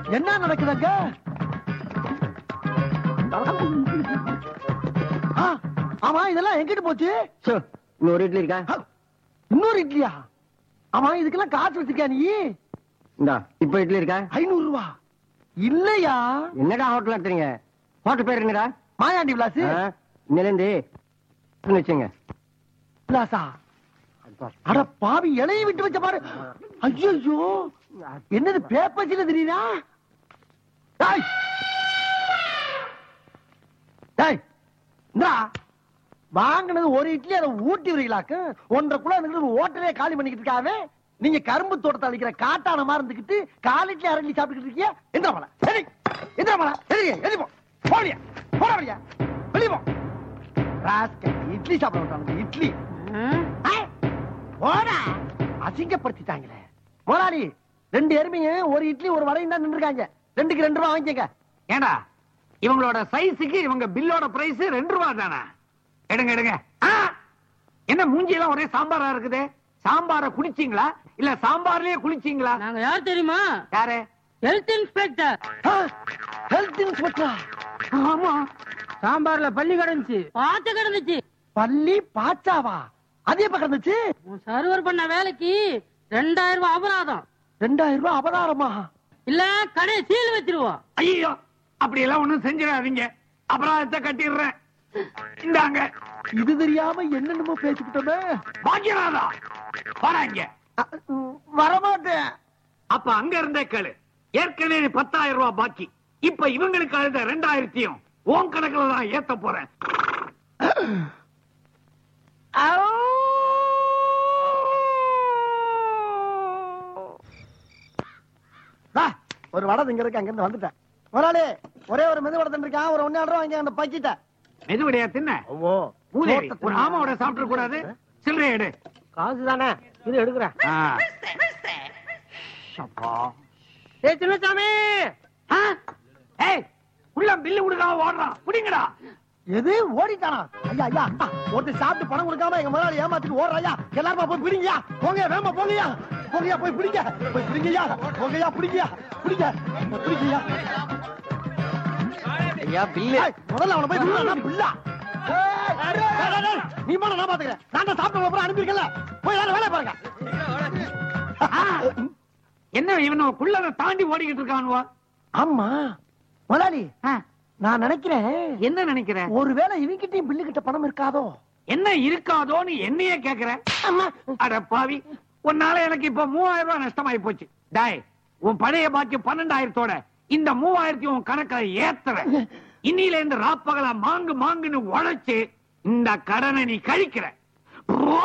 என்ன நடக்குதுங்க ஆ, ஆமா இதெல்லாம் எங்கிட்டு போச்சு சோ, இன்னும் ஒரு இட்லி இருக்கா ஆ, இன்னொரு இட்லியா ஆமா இதுக்கெல்லாம் காசு வச்சிருக்கியா நீ இந்தா இப்ப இட்லி இருக்கா ஐநூறு ரூபா இல்லையா என்னடா ஹோட்டல் நடத்துறீங்க ஹோட்டல் பேர் என்னடா மாயாண்டி விலாசு ஆ, இன்னிலேந்து வச்சுங்க விலாசா அட பாவி இலையை விட்டு வச்ச பாரு ஐயோ என்னது பேப்பர்ஸ்ல தெரியுதா டேய் டேய் இந்தா வாங்கினது ஒரு இட்லி அதை ஊட்டி வரீங்களாக்கு ஒன்றரை குள்ள இருந்துட்டு ஹோட்டலே காலி பண்ணிக்கிட்டு இருக்காவே நீங்க கரும்பு தோட்டத்தை அழிக்கிற காட்டான மாதிரி இருந்துக்கிட்டு கால் இட்லி அரை இட்லி சாப்பிட்டுக்கிட்டு இருக்கீங்க எந்திர போல சரி எந்திர போல சரி எதி போ போடியா போட வழியா வெளிய போ ராஸ்கல் இட்லி சாப்பிட விட்டாங்க இட்லி ஏய், போடா அசிங்கப்படுத்திட்டாங்களே முதலாளி ரெண்டு எருமையும் ஒரு இட்லி ஒரு வடையும் தான் நின்றுருக்காங்க ரெண்டுக்கு ரெண்டு ரூபா வாங்கிக்கங்க ஏண்டா இவங்களோட சைஸுக்கு இவங்க பில்லோட பிரைஸ் ரெண்டு ரூபா தானே எடுங்க எடுங்க ஆ! என்ன மூஞ்சி எல்லாம் ஒரே சாம்பாரா இருக்குது சாம்பார குடிச்சீங்களா இல்ல சாம்பார்லயே குளிச்சீங்களா நாங்க யார் தெரியுமா யாரு ஹெல்த் இன்ஸ்பெக்டர் ஹெல்த் இன்ஸ்பெக்டரா ஆமா சாம்பார்ல பள்ளி கிடந்துச்சு பாத்து கிடந்துச்சு பள்ளி பாச்சாவா அது எப்ப கிடந்துச்சு உன் சர்வர் பண்ண வேலைக்கு ரெண்டாயிரம் ரூபாய் அபராதம் ரெண்டாயிரம் ரூபாய் அபராரமா இல்ல கடை சீல் வச்சிருவோம் ஐயோ அப்படி எல்லாம் ஒண்ணும் செஞ்சிடாதீங்க அபராதத்தை கட்டிடுறேன் இந்தாங்க இது தெரியாம என்னென்னமோ பேசிக்கிட்டோமே பாக்கியநாதா வராங்க அ, ம், வரமாட்டேன் அப்ப அங்க இருந்தே கேளு ஏற்கனவே பத்தாயிரம் ரூபாய் பாக்கி இப்ப இவங்களுக்கு அழுத ரெண்டாயிரத்தையும் உன் கணக்குல தான் ஏத்த போறேன் டா, ஒரு வடை இங்க இருக்கு அங்க இருந்து வந்துட்டேன் முதலாளி ஒரே ஒரு மெது வடை இருக்கான் ஒரு ஒன்னு ரூபா வாங்கி அந்த பக்கிட்ட மெதுவடையா தின்ன ஓ மூதேவி, ஒரு ஆமாவோட சாப்பிட கூடாது சில்லறை எடு காசு தானே இது எடுக்கிறேன் ஆ. அப்பா. ஏ சின்னசாமி ஆ? ஏய் உள்ள பில்லு கொடுக்காம ஓடுறான் புடிங்கடா எது ஓடிட்டானா ஐயா ஐயா ஆ, ஒருத்தர் சாப்பிட்டு பணம் கொடுக்காம எங்க முதலாளி ஏமாத்திட்டு ஓடுறாயா எல்லாரும் போய் பிடிங்கயா போங்க வேமா போங்கயா போங்கயா போய் பிடிங்க போய் பிடிங்கயா போங்கயா பிடிங்கயா பிடிங்க பிடிங்கயா ஐயா பில்லு ஏய், முதல்ல அவனை போய் பிடிடா பிள்ளா ஏய், டேய், டேய், டேய், நீ போன நான் பாத்துக்கிறேன் நான் தான் சாப்பிட்ட அப்புறம் அனுப்பியிருக்கல போய் எல்லாரும் வேலை பாருங்க ஆ. என்ன இவன குள்ளத தாண்டி ஓடிக்கிட்டு இருக்கானுவா ஆமா முதலாளி நான் நினைக்கிறேன் என்ன நினைக்கிற ஒருவேளை இவங்கிட்டயும் பில்லு கிட்ட பணம் இருக்காதோ என்ன இருக்காதோன்னு என்னையே கேக்குற அம்மா அட பாவி உன்னால எனக்கு இப்ப மூவாயிரம் ரூபாய் நஷ்டமாயி போச்சு டாய் உன் பழைய பாக்கி பன்னெண்டாயிரத்தோட இந்த மூவாயிரத்தி உன் கணக்குல ஏத்துற இன்னில இருந்து ராப்பகலா மாங்கு மாங்குன்னு உழைச்சு இந்த கடனை நீ கழிக்கிற